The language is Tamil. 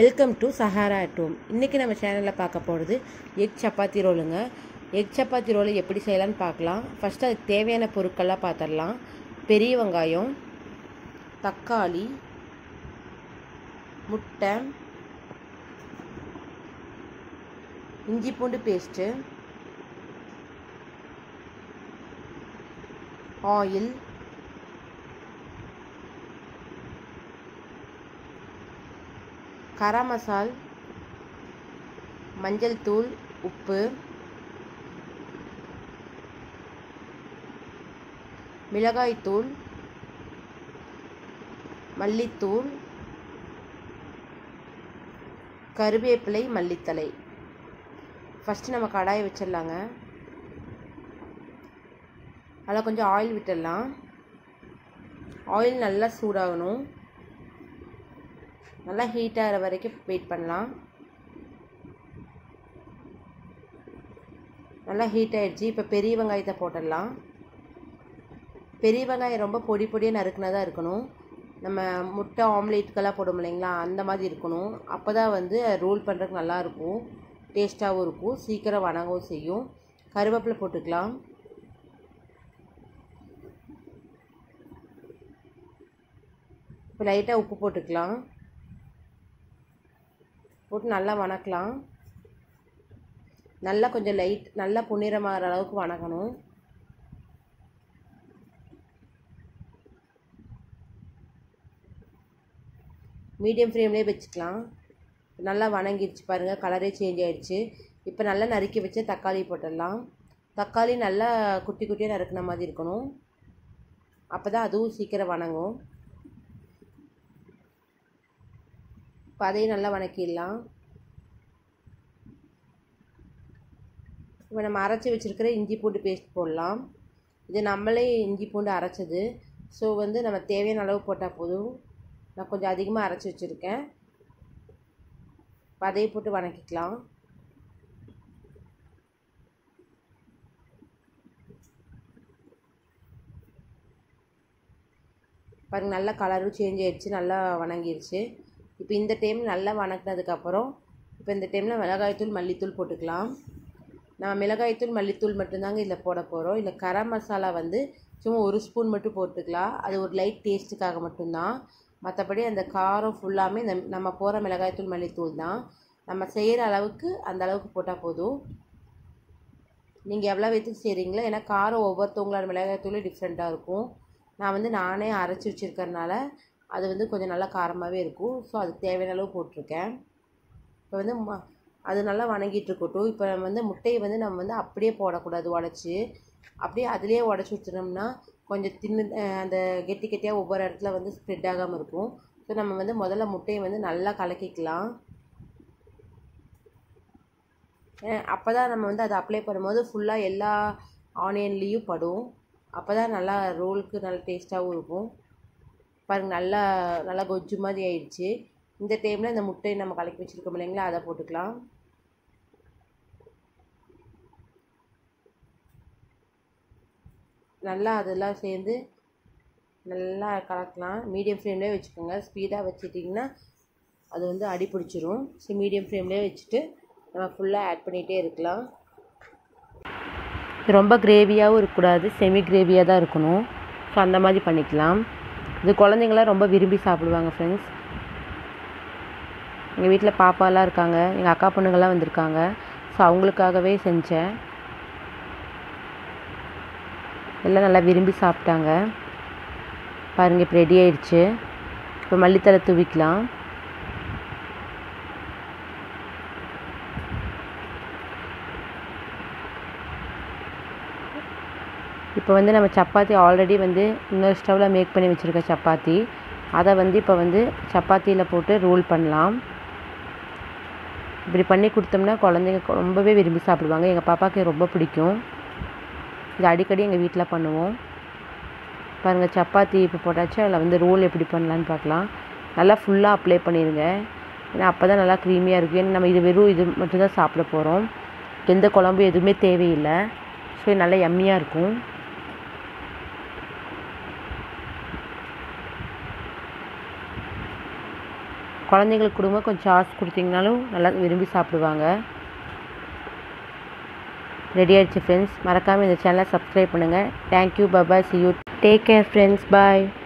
welcome to Sahara at home இன்றைக்கி நம்ம சேனலில் பார்க்க போகிறது எக் சப்பாத்தி ரோலுங்க எக் சப்பாத்தி ரோலை எப்படி செய்யலாம்னு பார்க்கலாம் ஃபஸ்ட்டு அதுக்கு தேவையான பொருட்கள்லாம் பார்த்துடலாம் பெரிய வெங்காயம் தக்காளி முட்டை இஞ்சி பூண்டு பேஸ்ட்டு ஆயில் கரம் மசால் மஞ்சள் தூள் உப்பு மிளகாய்த்தூள் மல்லித்தூள் கருவேப்பிலை மல்லித்தலை ஃபஸ்ட்டு நம்ம கடாயை வச்சிடலாங்க அதில் கொஞ்சம் ஆயில் விட்டுடலாம் ஆயில் நல்லா சூடாகணும் நல்லா ஹீட் ஆகிற வரைக்கும் வெயிட் பண்ணலாம் நல்லா ஹீட் ஆகிடுச்சு இப்போ பெரிய வெங்காயத்தை போட்டுடலாம் பெரிய வெங்காயம் ரொம்ப பொடி பொடியாக நறுக்குனதாக இருக்கணும் நம்ம முட்டை ஆம்லேட்டுக்கெல்லாம் போடும் இல்லைங்களா அந்த மாதிரி இருக்கணும் அப்போ தான் வந்து ரோல் பண்ணுறதுக்கு நல்லாயிருக்கும் டேஸ்ட்டாகவும் இருக்கும் சீக்கிரம் வணங்கவும் செய்யும் கருவேப்பிலை போட்டுக்கலாம் இப்போ லைட்டாக உப்பு போட்டுக்கலாம் போட்டு நல்லா வணக்கலாம் நல்லா கொஞ்சம் லைட் நல்லா புன்னிறமாகிற அளவுக்கு வணக்கணும் மீடியம் ஃப்ளேம்லேயே வச்சுக்கலாம் நல்லா வணங்கிடுச்சு பாருங்கள் கலரே சேஞ்ச் ஆகிடுச்சு இப்போ நல்லா நறுக்கி வச்சு தக்காளி போட்டுடலாம் தக்காளி நல்லா குட்டி குட்டியாக நறுக்கின மாதிரி இருக்கணும் அப்போ தான் அதுவும் சீக்கிரம் வணங்கும் இப்போ அதையும் நல்லா வணக்கிடலாம் இப்போ நம்ம அரைச்சி வச்சுருக்கிற இஞ்சி பூண்டு பேஸ்ட் போடலாம் இது நம்மளே இஞ்சி பூண்டு அரைச்சது ஸோ வந்து நம்ம தேவையான அளவு போட்டால் போதும் நான் கொஞ்சம் அதிகமாக அரைச்சி வச்சுருக்கேன் இப்போ அதையும் போட்டு வணக்கிக்கலாம் பாருங்கள் நல்லா கலரும் சேஞ்ச் ஆகிடுச்சு நல்லா வணங்கிடுச்சு இப்போ இந்த டைம் நல்லா வணக்கினதுக்கப்புறம் இப்போ இந்த டைமில் மிளகாய்த்தூள் மல்லித்தூள் போட்டுக்கலாம் நான் மிளகாய்த்தூள் மல்லித்தூள் மட்டும்தாங்க இதில் போட போகிறோம் இல்லை கரம் மசாலா வந்து சும்மா ஒரு ஸ்பூன் மட்டும் போட்டுக்கலாம் அது ஒரு லைட் டேஸ்ட்டுக்காக மட்டும்தான் மற்றபடி அந்த காரம் ஃபுல்லாமே இந்த நம்ம போகிற மிளகாய்த்தூள் மல்லித்தூள் தான் நம்ம செய்கிற அளவுக்கு அந்த அளவுக்கு போட்டால் போதும் நீங்கள் எவ்வளோ வச்சுக்கு செய்கிறீங்களோ ஏன்னா காரம் ஒவ்வொருத்தவங்களோட மிளகாய்த்தூளும் டிஃப்ரெண்ட்டாக இருக்கும் நான் வந்து நானே அரைச்சி வச்சுருக்கறனால அது வந்து கொஞ்சம் நல்லா காரமாகவே இருக்கும் ஸோ அதுக்கு தேவையான அளவு போட்டிருக்கேன் இப்போ வந்து ம அது நல்லா வணங்கிட்டு இருக்கட்டும் இப்போ நம்ம வந்து முட்டையை வந்து நம்ம வந்து அப்படியே போடக்கூடாது உடச்சி அப்படியே அதுலேயே உடச்சி ஊற்றினோம்னா கொஞ்சம் தின்னு அந்த கெட்டி கெட்டியாக ஒவ்வொரு இடத்துல வந்து ஸ்ப்ரெட் ஆகாமல் இருக்கும் ஸோ நம்ம வந்து முதல்ல முட்டையை வந்து நல்லா கலக்கிக்கலாம் அப்போ தான் நம்ம வந்து அதை அப்ளை பண்ணும்போது ஃபுல்லாக எல்லா ஆனியன்லேயும் படும் அப்போ தான் நல்லா ரோலுக்கு நல்ல டேஸ்ட்டாகவும் இருக்கும் பாருங்கள் நல்லா நல்லா கொஜ்ஜு மாதிரி ஆயிடுச்சு இந்த டைமில் இந்த முட்டையை நம்ம கலக்கி வச்சுருக்கோம் இல்லைங்களா அதை போட்டுக்கலாம் நல்லா அதெல்லாம் சேர்ந்து நல்லா கலக்கலாம் மீடியம் ஃப்ளேம்லேயே வச்சுக்கோங்க ஸ்பீடாக வச்சுட்டிங்கன்னா அது வந்து அடி பிடிச்சிரும் ஸோ மீடியம் ஃப்ளேம்லேயே வச்சுட்டு நம்ம ஃபுல்லாக ஆட் பண்ணிகிட்டே இருக்கலாம் ரொம்ப கிரேவியாகவும் இருக்கக்கூடாது செமி கிரேவியாக தான் இருக்கணும் ஸோ அந்த மாதிரி பண்ணிக்கலாம் இது குழந்தைங்களாம் ரொம்ப விரும்பி சாப்பிடுவாங்க ஃப்ரெண்ட்ஸ் எங்கள் வீட்டில் பாப்பாலாம் இருக்காங்க எங்கள் அக்கா பொண்ணுங்கள்லாம் வந்திருக்காங்க ஸோ அவங்களுக்காகவே செஞ்சேன் எல்லாம் நல்லா விரும்பி சாப்பிட்டாங்க பாருங்கள் இப்போ ரெடி ஆயிடுச்சு இப்போ மல்லித்தலை தூவிக்கலாம் இப்போ வந்து நம்ம சப்பாத்தி ஆல்ரெடி வந்து இன்னொரு ஸ்டவ்வில் மேக் பண்ணி வச்சுருக்க சப்பாத்தி அதை வந்து இப்போ வந்து சப்பாத்தியில் போட்டு ரோல் பண்ணலாம் இப்படி பண்ணி கொடுத்தோம்னா குழந்தைங்க ரொம்பவே விரும்பி சாப்பிடுவாங்க எங்கள் பாப்பாவுக்கு ரொம்ப பிடிக்கும் இது அடிக்கடி எங்கள் வீட்டில் பண்ணுவோம் பாருங்கள் சப்பாத்தி இப்போ போட்டாச்சு அதில் வந்து ரோல் எப்படி பண்ணலான்னு பார்க்கலாம் நல்லா ஃபுல்லாக அப்ளை பண்ணிடுங்க ஏன்னா அப்போ தான் நல்லா க்ரீமியாக இருக்கும் ஏன்னா நம்ம இது வெறும் இது மட்டும்தான் சாப்பிட போகிறோம் எந்த குழம்பு எதுவுமே தேவையில்லை ஸோ நல்லா எம்மியாக இருக்கும் குழந்தைங்களுக்கு கொடுங்க கொஞ்சம் சாஸ் கொடுத்தீங்கனாலும் நல்லா விரும்பி சாப்பிடுவாங்க ரெடி ஆயிடுச்சு ஃப்ரெண்ட்ஸ் மறக்காமல் இந்த சேனலை சப்ஸ்கிரைப் பண்ணுங்கள் thank you bye bye see you take care friends bye